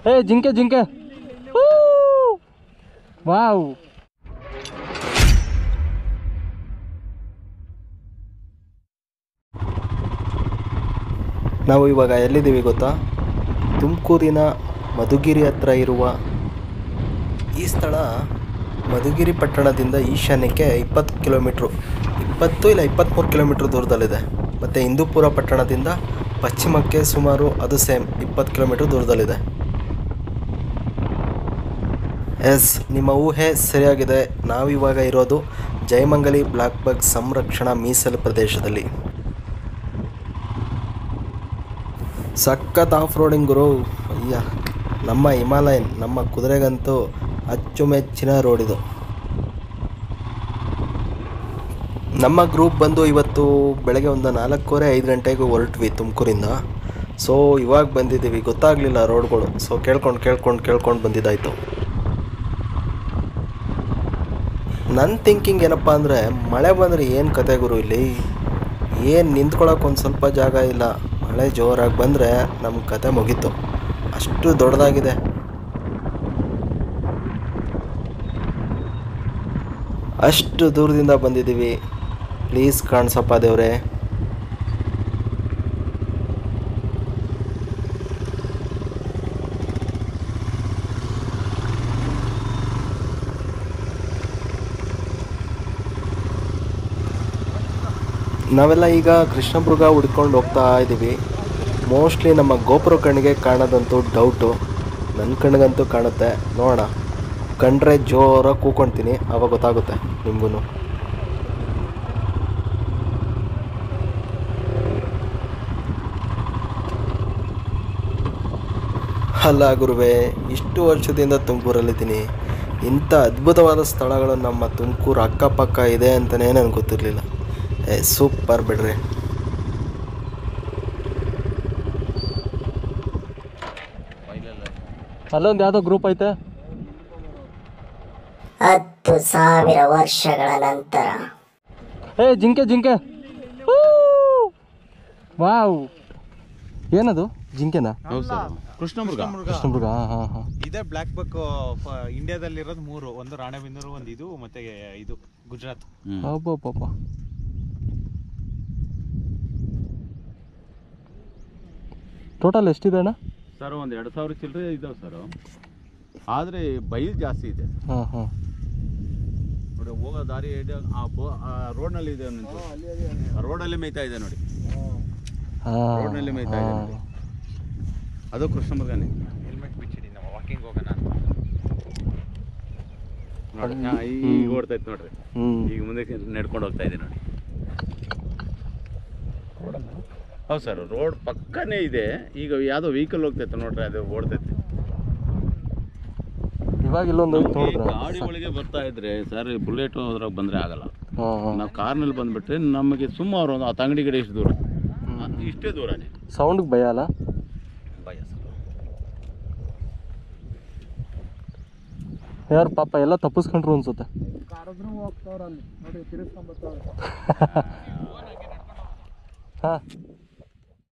ಏ ಜಿಂಕೆ ಜಿಂಕೆ ವಾವ್ ನಾವು ಇವಾಗ ಎಲ್ಲಿದ್ದೀವಿ ಗೊತ್ತಾ ತುಮಕೂರಿನ ಮಧುಗಿರಿ ಹತ್ರ ಇರುವ ಈ ಸ್ಥಳ ಮಧುಗಿರಿ ಪಟ್ಟಣದಿಂದ ಈಶಾನ್ಯಕ್ಕೆ ಇಪ್ಪತ್ತು ಕಿಲೋಮೀಟ್ರು ಇಪ್ಪತ್ತು ಇಲ್ಲ ಇಪ್ಪತ್ತ್ಮೂರು ಕಿಲೋಮೀಟ್ರ್ ದೂರದಲ್ಲಿದೆ ಮತ್ತು ಹಿಂದೂಪುರ ಪಟ್ಟಣದಿಂದ ಪಶ್ಚಿಮಕ್ಕೆ ಸುಮಾರು ಅದು ಸೇಮ್ ಇಪ್ಪತ್ತು ಕಿಲೋಮೀಟ್ರ್ ದೂರದಲ್ಲಿದೆ ಎಸ್ ನಿಮ್ಮ ಊಹೆ ಸರಿಯಾಗಿದೆ ನಾವಿವಾಗ ಇರೋದು ಜಯಮಂಗಲಿ ಬ್ಲಾಕ್ ಬಗ್ ಸಂರಕ್ಷಣಾ ಮೀಸಲು ಪ್ರದೇಶದಲ್ಲಿ ಸಖತ್ ಆಫ್ ರೋಡಿಂಗ್ ಗುರು ಅಯ್ಯ ನಮ್ಮ ಹಿಮಾಲಯನ್ ನಮ್ಮ ಕುದುರೆಗಂತೂ ಅಚ್ಚುಮೆಚ್ಚಿನ ರೋಡ್ ಇದು ನಮ್ಮ ಗ್ರೂಪ್ ಬಂದು ಇವತ್ತು ಬೆಳಗ್ಗೆ ಒಂದು ನಾಲ್ಕೂವರೆ ಐದು ಗಂಟೆಗೆ ಹೊರಟ್ವಿ ತುಮಕೂರಿಂದ ಸೊ ಇವಾಗ ಬಂದಿದ್ದೀವಿ ಗೊತ್ತಾಗಲಿಲ್ಲ ರೋಡ್ಗಳು ಸೊ ಕೇಳ್ಕೊಂಡು ಕೇಳ್ಕೊಂಡು ಕೇಳ್ಕೊಂಡು ಬಂದಿದ್ದಾಯಿತು ನನ್ನ ಥಿಂಕಿಂಗ್ ಏನಪ್ಪ ಅಂದರೆ ಮಳೆ ಬಂದರೆ ಏನು ಕತೆ ಗುರು ಇಲ್ಲಿ ಏನು ನಿಂತ್ಕೊಳ್ಳೋಕೆ ಒಂದು ಸ್ವಲ್ಪ ಜಾಗ ಇಲ್ಲ ಮಳೆ ಜೋರಾಗಿ ಬಂದರೆ ನಮ್ಮ ಕತೆ ಮುಗೀತು ಅಷ್ಟು ದೊಡ್ಡದಾಗಿದೆ ಅಷ್ಟು ದೂರದಿಂದ ಬಂದಿದ್ದೀವಿ ಪ್ಲೀಸ್ ಕಾಣಿಸಪ್ಪ ದೇವ್ರೆ ನಾವೆಲ್ಲ ಈಗ ಕೃಷ್ಣಮೃಗ ಹುಡ್ಕೊಂಡು ಹೋಗ್ತಾ ಇದ್ದೀವಿ ಮೋಸ್ಟ್ಲಿ ನಮ್ಮ ಗೋಪುರ ಕಣ್ಣಿಗೆ ಕಾಣೋದಂತೂ ಡೌಟು ನನ್ನ ಕಣ್ಣಿಗಂತೂ ಕಾಣುತ್ತೆ ನೋಡೋಣ ಕಂಡ್ರೆ ಜೋರಾಗಿ ಕೂಕೊಂತೀನಿ ಆವಾಗ ಗೊತ್ತಾಗುತ್ತೆ ನಿಮಗೂ ಅಲ್ಲ ಗುರುವೆ ಇಷ್ಟು ವರ್ಷದಿಂದ ತುಮಕೂರಲ್ಲಿದ್ದೀನಿ ಇಂಥ ಅದ್ಭುತವಾದ ಸ್ಥಳಗಳು ನಮ್ಮ ತುಮಕೂರು ಅಕ್ಕಪಕ್ಕ ಇದೆ ಅಂತಲೇ ನನಗೆ ಗೊತ್ತಿರಲಿಲ್ಲ ಏ ಸೂಪರ್ ಬಿಡ್ರಿ ಅಲ್ಲೊಂದು ಯಾವುದೋ ಗ್ರೂಪ್ ಐತೆ ಹತ್ತು ಸಾವಿರ ವರ್ಷಗಳ ನಂತರ ಏ ಜಿಂಕೆ ಜಿಂಕೆ ಹೂ! ವಾವ್ ಏನದು ಜಿಂಕೆನಾ ಹೌದು ಸರ್ ಕೃಷ್ಣಮೃಗ ಕೃಷ್ಣಮೃಗ ಹಾಂ ಹಾಂ ಹಾಂ ಇದೇ ಬ್ಲ್ಯಾಕ್ ಬಕ್ ಇಂಡಿಯಾದಲ್ಲಿರೋದು ಮೂರು ಒಂದು ರಾಣೆಬೆನ್ನೂರು ಒಂದು ಇದು ಮತ್ತೆ ಇದು ಗುಜರಾತ್ ಅಬ್ಬಬ್ಬಬ್ಬ ಟೋಟಲ್ ಎಷ್ಟಿದೆ ಅಣ್ಣ ಸರ್ ಒಂದು ಎರಡು ಸಾವಿರ ಚಿಲ್ಲರೆ ಇದಾವೆ ಸರ್ ಆದರೆ ಬೈಲ್ ಜಾಸ್ತಿ ಇದೆ ಹಾಂ ಹಾಂ ನೋಡಿ ಹೋಗೋ ದಾರಿ ಇದೆ, ಆ ಬೋ- ಆ ರೋಡ್ನಲ್ಲಿ ಇದೆ ನಿಂತು ಆ ರೋಡಲ್ಲಿ ಮೇಯ್ತಾ ಇದೆ ನೋಡಿ ಹಾಂ ರೋಡ್ನಲ್ಲಿ ಮೇಯ್ತಾ ಇದೆ ನೋಡಿ ಅದು ಕೃಷ್ಣಮೃಗನೇ ಹೆಲ್ಮೆಟ್ ಬಿಚ್ಚಿಡಿ ನಾವು ವಾಕಿಂಗ್ ಹೋಗೋಣ ನೋಡಿ ಹಾ, ಈಗ ಓಡ್ತಾ ಇತ್ತು ನೋಡ್ರಿ ಹ್ಞೂ ಈಗ ಮುಂದೆ ನಡ್ಕೊಂಡು ಹೋಗ್ತಾ ಇದೆ ನೋಡಿ ಹೌದು ಸರ್ ರೋಡ್ ಪಕ್ಕನೇ ಇದೆ ಈಗ ಯಾವುದೋ ವೆಹಿಕಲ್ ಹೋಗ್ತೈತೆ ನೋಡ್ರಿ ಅದು ಓಡ್ತೈತೆ ಇವಾಗ ಇಲ್ಲೊಂದು ಐತೆ ನಮ್ಗೆ ನೋಡಿದ್ರ ಗಾಡಿ ಒಳಗೆ ಬರ್ತಾ ಇದ್ರೆ ಸರ್ ಬುಲೆಟ್ ಅದ್ರಾಗ ಬಂದರೆ ಆಗಲ್ಲ ಹಾಂ ಹಾಂ ನಾವು ಕಾರ್ನಲ್ಲಿ ಬಂದ್ಬಿಟ್ರೆ ನಮಗೆ ಸುಮಾರು ಒಂದು ಹತ್ತು ಅಂಗಡಿ ಕಡೆ ಎಷ್ಟು ದೂರ ಆ, ಇಷ್ಟೇ ದೂರನೇ ಸೌಂಡ್ಗೆ ಭಯ ಅಲ್ಲ ಭಯ ಸರ್ ಯಾರು ಪಾಪ ಎಲ್ಲ ತಪ್ಪಿಸ್ಕೊಂಡ್ರು ಅನ್ಸುತ್ತೆ ಹಾಂ